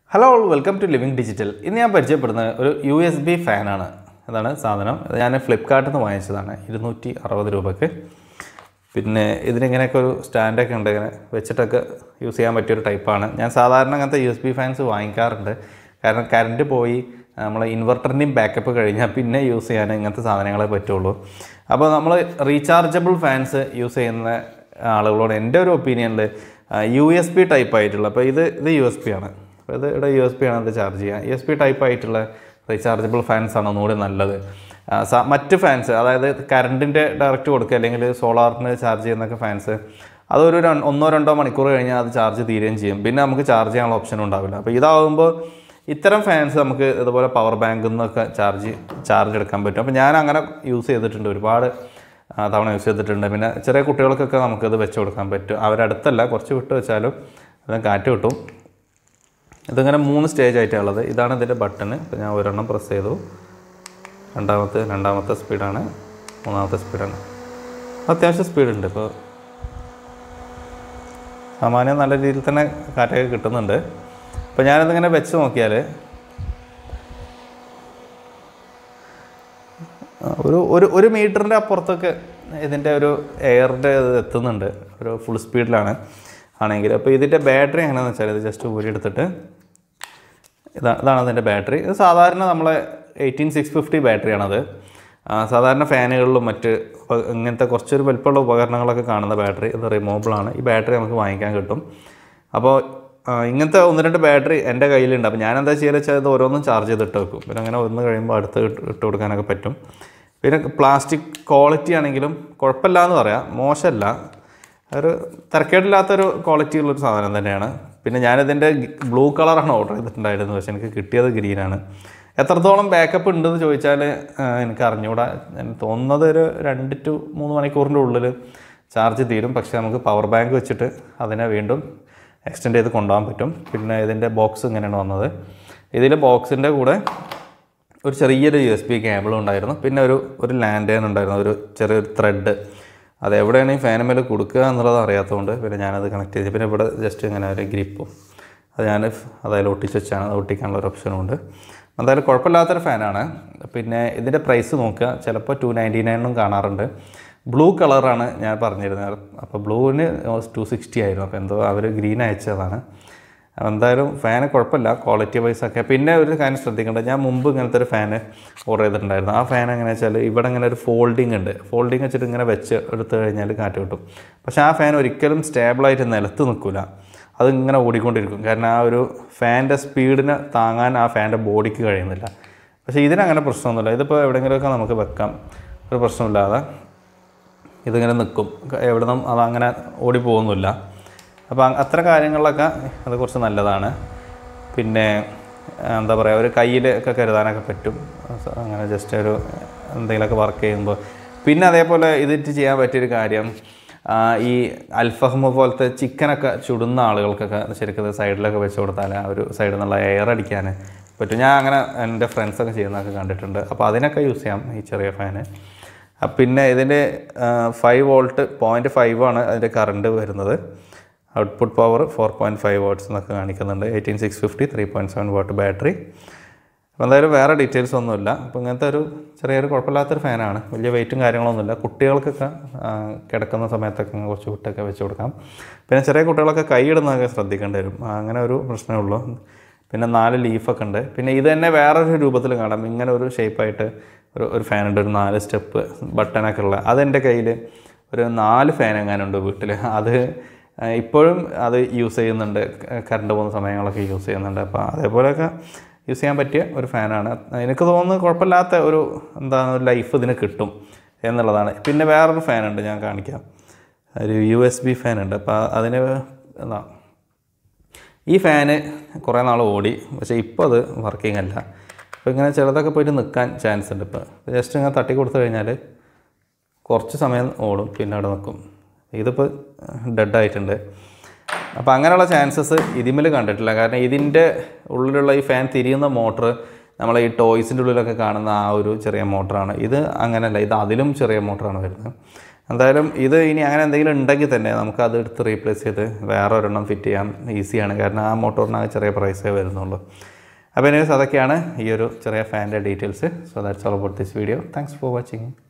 hello all welcome to living digital ഇന്ന് ഞാൻ പരിചയപ്പെടുന്നത് ഒരു യു എസ് ബി ഫാനാണ് അതാണ് സാധനം ഇത് ഞാൻ ഫ്ലിപ്കാർട്ടിൽ നിന്ന് വാങ്ങിച്ചതാണ് ഇരുന്നൂറ്റി അറുപത് രൂപയ്ക്ക് പിന്നെ ഇതിനിങ്ങനെയൊക്കെ ഒരു സ്റ്റാൻഡൊക്കെ ഉണ്ട് ഇങ്ങനെ വെച്ചിട്ടൊക്കെ യൂസ് ചെയ്യാൻ പറ്റിയൊരു ടൈപ്പാണ് ഞാൻ സാധാരണ അങ്ങനത്തെ യു എസ് ബി ഫാൻസ് വാങ്ങിക്കാറുണ്ട് കാരണം കറണ്ട് പോയി നമ്മൾ ഇൻവെർട്ടറിൻ്റെയും ബാക്കപ്പ് കഴിഞ്ഞാൽ പിന്നെ യൂസ് ചെയ്യാൻ ഇങ്ങനത്തെ സാധനങ്ങളെ പറ്റുള്ളൂ അപ്പോൾ നമ്മൾ റീചാർജബിൾ ഫാൻസ് യൂസ് ചെയ്യുന്ന ആളുകളോട് എൻ്റെ ഒരു ഒപ്പീനിയനിൽ യു എസ് ബി ടൈപ്പ് ആയിട്ടുള്ള അപ്പോൾ ഇത് ഇത് യു എസ് ബി ആണ് അപ്പോൾ ഇത് ഇവിടെ യു എസ് ബി ആണ് ഇത് ചാർജ് ചെയ്യുക യു എസ് ബി ടൈപ്പ് ആയിട്ടുള്ള റീചാർജബിൾ ഫാൻസ് ആണ് ഒന്നുകൂടി നല്ലത് ആ, സ- മറ്റ് ഫാൻസ് അതായത് കറണ്ടിൻ്റെ ഡയറക്റ്റ് കൊടുക്കുക അല്ലെങ്കിൽ സോളാറിന് ചാർജ് ചെയ്യുന്നൊക്കെ ഫാൻസ് അതൊരു രണ്ട് ഒന്നോ രണ്ടോ മണിക്കൂർ കഴിഞ്ഞാൽ അത് ചാർജ് തീരുകയും ചെയ്യും പിന്നെ നമുക്ക് ചാർജ് ചെയ്യാനുള്ള ഓപ്ഷൻ ഉണ്ടാവില്ല അപ്പോൾ ഇതാവുമ്പോൾ ഇത്തരം ഫാൻസ് നമുക്ക് ഇതുപോലെ പവർ ബാങ്കിൽ നിന്നൊക്കെ ചാർജ് ചാർജ് എടുക്കാൻ പറ്റും അപ്പോൾ ഞാൻ അങ്ങനെ യൂസ് ചെയ്തിട്ടുണ്ട് ഒരുപാട് ആ, തവണ യൂസ് ചെയ്തിട്ടുണ്ട് പിന്നെ ചെറിയ കുട്ടികൾക്കൊക്കെ നമുക്കിത് വെച്ച് കൊടുക്കാൻ പറ്റും അവരടുത്തല്ല കുറച്ച് വിട്ട് വെച്ചാലും അതിന് കാറ്റ് കിട്ടും ഇതിങ്ങനെ മൂന്ന് സ്റ്റേജ് ആയിട്ടാണ് ഉള്ളത് ഇതാണ് ഇതിൻ്റെ ബട്ടൺ ഇപ്പോൾ ഞാൻ ഒരെണ്ണം പ്രസ് ചെയ്തു രണ്ടാമത്തെ രണ്ടാമത്തെ സ്പീഡാണ് മൂന്നാമത്തെ സ്പീഡാണ് അത്യാവശ്യം സ്പീഡുണ്ട് ഇപ്പോൾ സാമാന്യം നല്ല രീതിയിൽ തന്നെ കാറ്റൊക്കെ കിട്ടുന്നുണ്ട് അപ്പോൾ ഞാനിതിങ്ങനെ വെച്ച് നോക്കിയാൽ ആ, ഒരു ഒരു ഒരു മീറ്ററിൻ്റെ അപ്പുറത്തൊക്കെ ഇതിൻ്റെ ഒരു എയറിൻ്റെ ഇത് എത്തുന്നുണ്ട് ഒരു ഫുൾ സ്പീഡിലാണ് ആണെങ്കിൽ അപ്പോൾ ഇതിൻ്റെ ബാറ്ററി എങ്ങനെയാണെന്ന് വെച്ചാൽ ഇത് ജസ്റ്റ് ഊരിയെടുത്തിട്ട് ഇതാ ഇതാണ് അതിൻ്റെ ബാറ്ററി ഇത് സാധാരണ നമ്മളെ എയ്റ്റീൻ സിക്സ് ഫിഫ്റ്റി ബാറ്ററിയാണത് ആ, സാധാരണ ഫാനുകളിലും മറ്റ് ഉപ- ഇങ്ങനത്തെ കുറച്ചൊരു വലിപ്പമുള്ള ഉപകരണങ്ങളൊക്കെ കാണുന്ന ബാറ്ററി ഇത് റിമൂവബിൾ ആണ് ഈ ബാറ്ററി നമുക്ക് വാങ്ങിക്കാൻ കിട്ടും അപ്പോൾ ആ, ഇങ്ങനത്തെ ഒന്ന് രണ്ട് ബാറ്ററി എൻ്റെ കയ്യിലുണ്ട് അപ്പോൾ ഞാൻ എന്താ ചെയ്യുക വെച്ചാൽ ഇത് ഓരോന്നും ചാർജ് ചെയ്തിട്ട് വെക്കും പിന്നെ അങ്ങനെ ഒന്ന് കഴിയുമ്പോൾ അടുത്ത് ഇട്ട് ഇട്ട് കൊടുക്കാനൊക്കെ പറ്റും പിന്നെ പ്ലാസ്റ്റിക് ക്വാളിറ്റി ആണെങ്കിലും കുഴപ്പമില്ല എന്ന് പറയാം മോശമല്ല ഒരു തിരക്കേടില്ലാത്തൊരു ക്വാളിറ്റി ഉള്ളൊരു സാധനം തന്നെയാണ് പിന്നെ ഞാനിതിൻ്റെ ബ്ലൂ കളറാണ് ഓർഡർ ചെയ്തിട്ടുണ്ടായിരുന്നത് പക്ഷേ എനിക്ക് കിട്ടിയത് ഗ്രീനാണ് എത്രത്തോളം ബാക്കപ്പ് ഉണ്ടെന്ന് ചോദിച്ചാൽ ആ, എനിക്ക് അറിഞ്ഞുകൂടാ എനിക്ക് തോന്നുന്നത് ഒരു രണ്ട് ടു മൂന്ന് മണിക്കൂറിൻ്റെ ഉള്ളിൽ ചാർജ് തീരും പക്ഷേ നമുക്ക് പവർ ബാങ്ക് വെച്ചിട്ട് അതിനെ വീണ്ടും എക്സ്റ്റെൻഡ് ചെയ്ത് കൊണ്ടുപോകാൻ പറ്റും പിന്നെ ഇതിൻ്റെ ബോക്സ് ഇങ്ങനെയാണ് വന്നത് ഇതിൽ ബോക്സിൻ്റെ കൂടെ ഒരു ചെറിയൊരു യു എസ് ബി കേബിളും ഉണ്ടായിരുന്നു പിന്നെ ഒരു ഒരു ലാൻഡേൺ ഉണ്ടായിരുന്നു ഒരു ചെറിയൊരു ത്രെഡ് അത് എവിടെയാണ് ഈ ഫാൻ മേലെ കൊടുക്കുക എന്നുള്ളത് അറിയാത്തതുകൊണ്ട് പിന്നെ ഞാനത് കണക്ട് ചെയ്ത് പിന്നെ ഇവിടെ ജസ്റ്റ് ഇങ്ങനെ ഒരു ഗ്രിപ്പും അത് ഞാൻ അതായത് ഒട്ടിച്ച് വെച്ചാണ് അത് ഒട്ടിക്കാനുള്ള ഒരു ഓപ്ഷനും ഉണ്ട് എന്തായാലും കുഴപ്പമില്ലാത്തൊരു ഫാനാണ് പിന്നെ ഇതിൻ്റെ പ്രൈസ് നോക്കുക ചിലപ്പോൾ ടു നയൻറ്റി നയനും കാണാറുണ്ട് ബ്ലൂ കളറാണ് ഞാൻ പറഞ്ഞിരുന്നത് അപ്പോൾ ബ്ലൂവിന് ടു സിക്സ്റ്റി ആയിരുന്നു അപ്പോൾ എന്തോ അവർ ഗ്രീൻ അയച്ചതാണ് അപ്പോൾ എന്തായാലും ഫാന് കുഴപ്പമില്ല ക്വാളിറ്റി വൈസ് ഒക്കെ പിന്നെ ഒരു കാര്യം ശ്രദ്ധിക്കേണ്ടത് ഞാൻ മുമ്പ് ഇങ്ങനത്തെ ഒരു ഫാന് ഓർഡർ ചെയ്തിട്ടുണ്ടായിരുന്നു ആ ഫാൻ എങ്ങനെയാ വെച്ചാൽ ഇവിടെ ഇങ്ങനെ ഒരു ഫോൾഡിങ് ഉണ്ട് ഫോൾഡിങ് വെച്ചിട്ട് ഇങ്ങനെ വെച്ച് എടുത്തു കഴിഞ്ഞാൽ കാറ്റ് കിട്ടും പക്ഷേ ആ ഫാൻ ഒരിക്കലും സ്റ്റേബിളായിട്ട് നിലത്ത് നിൽക്കില്ല അതിങ്ങനെ ഓടിക്കൊണ്ടിരിക്കും കാരണം ആ ഒരു ഫാൻ്റെ സ്പീഡിനെ താങ്ങാൻ ആ ഫാൻ്റെ ബോഡിക്ക് കഴിയുന്നില്ല പക്ഷേ ഇതിനങ്ങനെ പ്രശ്നമൊന്നുമില്ല ഇതിപ്പോൾ എവിടെയെങ്കിലുമൊക്കെ നമുക്ക് വെക്കാം ഒരു പ്രശ്നമില്ലാതെ ഇതിങ്ങനെ നിൽക്കും എവിടെ നിന്നും അതങ്ങനെ ഓടി പോകുന്നില്ല അപ്പോൾ അ- അത്തരം കാര്യങ്ങളിലൊക്കെ അത് കുറച്ച് നല്ലതാണ് പിന്നെ ആ, എന്താ പറയുക ഒരു കയ്യിൽ ഒക്കെ കരുതാനൊക്കെ പറ്റും സ- അങ്ങനെ ജസ്റ്റ് ഒരു എന്തെങ്കിലുമൊക്കെ വർക്ക് ചെയ്യുമ്പോൾ പിന്നെ അതേപോലെ ഇതിട്ട് ചെയ്യാൻ പറ്റിയൊരു കാര്യം ആ, ഈ അൽഫഹമ പോലത്തെ ചിക്കനൊക്കെ ചുടുന്ന ആളുകൾക്കൊക്കെ ശരിക്കും ഇത് സൈഡിലൊക്കെ വെച്ച് കൊടുത്താൽ ആ ഒരു സൈഡിൽ നിന്നുള്ള എയർ അടിക്കാൻ പറ്റും ഞാൻ അങ്ങനെ എൻ്റെ ഫ്രണ്ട്സൊക്കെ ചെയ്യുന്നതൊക്കെ കണ്ടിട്ടുണ്ട് അപ്പോൾ അതിനൊക്കെ യൂസ് ചെയ്യാം ഈ ചെറിയ ഫാന് ആ, പിന്നെ ഇതിൻ്റെ ഫൈവ് വോൾട്ട് പോയിൻറ്റ് ഫൈവ് ആണ് അതിൻ്റെ കറണ്ട് വരുന്നത് output power four point five watts എന്നൊക്കെ കാണിക്കുന്നുണ്ട് eighteen six fifty three point seven watt battery അപ്പോൾ എന്തായാലും വേറെ ഡീറ്റെയിൽസ് ഒന്നുമില്ല അപ്പോൾ ഇങ്ങനത്തെ ഒരു ചെറിയൊരു കുഴപ്പമില്ലാത്തൊരു ഫാനാണ് വലിയ വെയിറ്റും കാര്യങ്ങളൊന്നുമില്ല കുട്ടികൾക്കൊക്കെ ആ, കിടക്കുന്ന സമയത്തൊക്കെ ഇങ്ങനെ കുറച്ച് വിട്ടൊക്കെ വെച്ച് കൊടുക്കാം പിന്നെ ചെറിയ കുട്ടികളൊക്കെ കൈയിടുന്നതൊക്കെ ശ്രദ്ധിക്കേണ്ടി വരും ആ, അങ്ങനെ ഒരു പ്രശ്നമേ ഉള്ളൂ പിന്നെ നാല് ലീഫൊക്കെ ഉണ്ട് പിന്നെ ഇത് തന്നെ വേറൊരു രൂപത്തിൽ കാണാം ഇങ്ങനെ ഒരു ഷേപ്പായിട്ട് ഒരു ഒരു ഫാനുണ്ട് ഒരു നാല് സ്റ്റെപ്പ് ബട്ടനൊക്കെ ഉള്ള അതെൻ്റെ കയ്യിൽ ഒരു നാല് ഫാൻ എങ്ങാനുണ്ട് വീട്ടിൽ അത് ആ, ഇപ്പോഴും അത് യൂസ് ചെയ്യുന്നുണ്ട് ക- കറണ്ട് പോകുന്ന സമയങ്ങളൊക്കെ യൂസ് ചെയ്യുന്നുണ്ട് അപ്പോൾ അതേപോലെയൊക്കെ യൂസ് ചെയ്യാൻ പറ്റിയ ഒരു ഫാനാണ് എനിക്ക് തോന്നുന്നത് കുഴപ്പമില്ലാത്ത ഒരു എന്താണ് ഒരു ലൈഫ് ഇതിന് കിട്ടും എന്നുള്ളതാണ് പിന്നെ വേറൊരു ഫാനുണ്ട് ഞാൻ കാണിക്കാം ഒരു യു എസ് ബി ഫാനുണ്ട് അപ്പോൾ അതിന് എന്താ ഈ ഫാന് കുറേ നാൾ ഓടി പക്ഷേ ഇപ്പോൾ അത് വർക്കിംഗ് അല്ല അപ്പോൾ ഇങ്ങനെ ചിലതൊക്കെ പോയിട്ട് നിൽക്കാൻ ചാൻസ് ഉണ്ട് ഇപ്പോൾ ജസ്റ്റ് ഇങ്ങനെ തട്ടി കൊടുത്തു കഴിഞ്ഞാൽ കുറച്ച് സമയം ഓടും പിന്നെ അവിടെ നിൽക്കും ഇതിപ്പോൾ ഡെഡ് ആയിട്ടുണ്ട് അപ്പോൾ അങ്ങനെയുള്ള ചാൻസസ് ഇതിമിൽ കണ്ടിട്ടില്ല കാരണം ഇതിൻ്റെ ഉള്ളിലുള്ള ഈ ഫാൻ തിരിയുന്ന മോട്ടർ നമ്മൾ ഈ ടോയ്സിൻ്റെ ഉള്ളിലൊക്കെ കാണുന്ന ആ ഒരു ചെറിയ മോട്ടറാണ് ഇത് അങ്ങനെയല്ല ഇത് അതിലും ചെറിയ മോട്ടറാണ് വരുന്നത് എന്തായാലും ഇത് ഇനി അങ്ങനെ എന്തെങ്കിലും ഉണ്ടെങ്കിൽ തന്നെ നമുക്ക് അത് എടുത്ത് റീപ്ലേസ് ചെയ്ത് വേറെ ഒരെണ്ണം ഫിറ്റ് ചെയ്യാൻ ഈസിയാണ് കാരണം ആ മോട്ടോറിനാകെ ചെറിയ പ്രൈസേ വരുന്നുള്ളൂ അപ്പോൾ എനിവേസ് അതൊക്കെയാണ് ഈ ഒരു ചെറിയ ഫാനിൻ്റെ details so that's all about this video thanks for watching